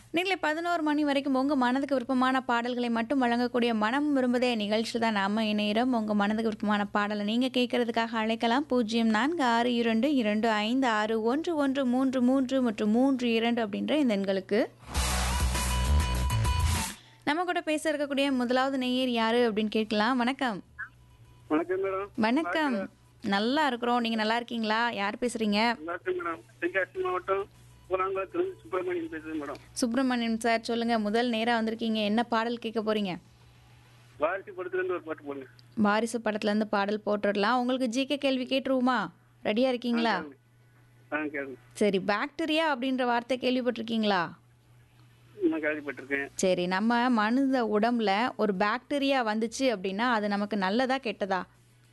நீங்களே பதினோரு மணி வரைக்கும் உங்கள் மனதுக்கு விருப்பமான பாடல்களை மட்டும் வழங்கக்கூடிய மனம் விரும்புதே நிகழ்ச்சி தான் நாம இணையிறோம் உங்கள் மனதுக்கு விருப்பமான பாடலை நீங்கள் கேட்கறதுக்காக அழைக்கலாம் பூஜ்ஜியம் நான்கு ஆறு இரண்டு இரண்டு ஐந்து ஆறு ஒன்று ஒன்று மூன்று மூன்று மற்றும் மூன்று இரண்டு அப்படின்ற இந்த எண்களுக்கு நம்ம கூட பேச இருக்கக்கூடிய முதலாவது நேயர் யாரு அப்படின்னு கேட்கலாம் வணக்கம் வணக்கம் மேடம் வணக்கம் நல்லா இருக்கிறோம் நீங்கள் நல்லா இருக்கீங்களா யார் பேசுகிறீங்க நல்லா இருக்கேன் மேடம் தென்காசி மாவட்டம் கூலாங்குளத்திலிருந்து சுப்பிரமணியன் பேசுறேன் மேடம் சுப்பிரமணியன் சார் சொல்லுங்கள் முதல் நேராக வந்திருக்கீங்க என்ன பாடல் கேட்க போகிறீங்க வாரிசு படத்துலேருந்து ஒரு பாட்டு போடுங்க வாரிசு படத்துலேருந்து பாடல் போட்டுடலாம் உங்களுக்கு ஜிகே கேள்வி கேட்டுருவோமா ரெடியாக இருக்கீங்களா ஆ கேளுங்க சரி பாக்டீரியா அப்படின்ற வார்த்தை கேள்விப்பட்டிருக்கீங்களா நான் கேள்விப்பட்டிருக்கேன் சரி நம்ம மனித உடம்புல ஒரு பாக்டீரியா வந்துச்சு அப்படின்னா அது நமக்கு நல்லதா கெட்டதா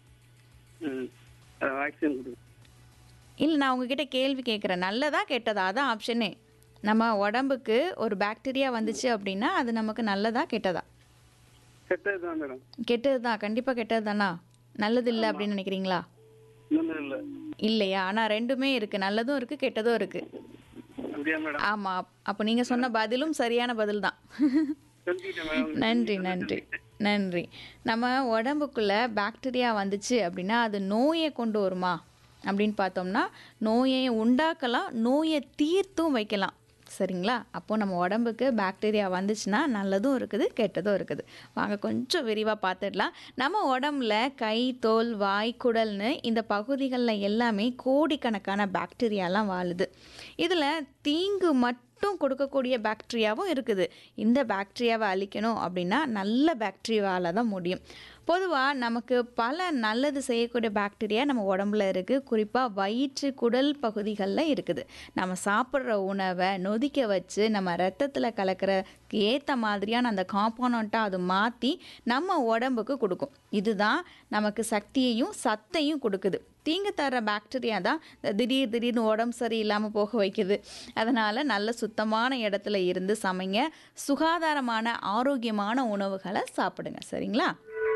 ம் வேக்சின் கொடுங்க இல்லை நான் உங்ககிட்ட கேள்வி கேட்குறேன் நல்லதா கெட்டதா அதான் ஆப்ஷனே நம்ம உடம்புக்கு ஒரு பாக்டீரியா வந்துச்சு அப்படின்னா அது நமக்கு நல்லதா கெட்டதா கெட்டது தான் மேடம் கெட்டது தான் கண்டிப்பாக கெட்டது தானா நல்லது இல்லை அப்படின்னு நினைக்கிறீங்களா இன்னொன்றும் இல்லை இல்லையா ஆனால் ரெண்டுமே இருக்குது நல்லதும் இருக்குது கெட்டதும் இருக்குது அப்படியா மேடம் ஆமாம் அப்போ நீங்கள் சொன்ன பதிலும் சரியான பதில் தான் தெரிஞ்சுக்கிட்டேன் மேடம் நன்றி நன்றி நன்றி நம்ம உடம்புக்குள்ள பாக்டீரியா வந்துச்சு அப்படின்னா அது நோயை கொண்டு வருமா அப்படின்னு பார்த்தோம்னா நோயை உண்டாக்கலாம் நோயை தீர்த்தும் வைக்கலாம் சரிங்களா அப்போது நம்ம உடம்புக்கு பாக்டீரியா வந்துச்சுன்னா நல்லதும் இருக்குது கெட்டதும் இருக்குது வாங்க கொஞ்சம் விரிவாக பார்த்துடலாம் நம்ம உடம்புல கை தோல் வாய் குடல்னு இந்த பகுதிகளில் எல்லாமே கோடிக்கணக்கான பாக்டீரியாலாம் வாழுது இதில் தீங்கு மட்டும் மட்டும் கொடுக்கக்கூடிய பாக்டீரியாவும் இருக்குது இந்த பாக்டீரியாவை அழிக்கணும் அப்படின்னா நல்ல பாக்டீரியாவால் தான் முடியும் பொதுவாக நமக்கு பல நல்லது செய்யக்கூடிய பாக்டீரியா நம்ம உடம்புல இருக்குது குறிப்பாக வயிற்று குடல் பகுதிகளில் இருக்குது நம்ம சாப்பிட்ற உணவை நொதிக்க வச்சு நம்ம ரத்தத்தில் கலக்கிற ஏற்ற மாதிரியான அந்த காம்போனண்ட்டாக அது மாற்றி நம்ம உடம்புக்கு கொடுக்கும் இதுதான் நமக்கு சக்தியையும் சத்தையும் கொடுக்குது தீங்கு தர பாக்டீரியா தான் திடீர் திடீர்னு உடம்பு சரியில்லாமல் போக வைக்குது அதனால் நல்ல சுத்தமான இடத்துல இருந்து சமைங்க சுகாதாரமான ஆரோக்கியமான உணவுகளை சாப்பிடுங்க சரிங்களா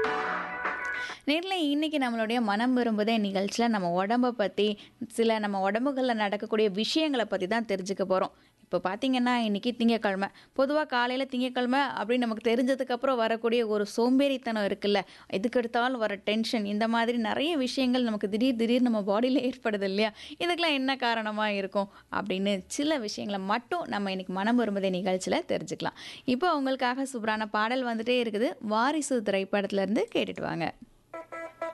நேரில் இன்றைக்கி நம்மளுடைய மனம் விரும்புதே நிகழ்ச்சியில் நம்ம உடம்பை பற்றி சில நம்ம உடம்புகளில் நடக்கக்கூடிய விஷயங்களை பற்றி தான் தெரிஞ்சுக்க போகிறோம் இப்போ பார்த்தீங்கன்னா இன்றைக்கி திங்கக்கிழமை பொதுவாக காலையில் திங்கக்கிழமை அப்படின்னு நமக்கு தெரிஞ்சதுக்கப்புறம் வரக்கூடிய ஒரு சோம்பேறித்தனம் இருக்குல்ல எதுக்கு எடுத்தாலும் வர டென்ஷன் இந்த மாதிரி நிறைய விஷயங்கள் நமக்கு திடீர் திடீர் நம்ம பாடியில் ஏற்படுது இல்லையா இதுக்கெல்லாம் என்ன காரணமாக இருக்கும் அப்படின்னு சில விஷயங்களை மட்டும் நம்ம இன்றைக்கி மனம் விரும்புதே நிகழ்ச்சியில் தெரிஞ்சுக்கலாம் இப்போ உங்களுக்காக சூப்பரான பாடல் வந்துட்டே இருக்குது வாரிசு திரைப்படத்துலேருந்து கேட்டுட்டு வாங்க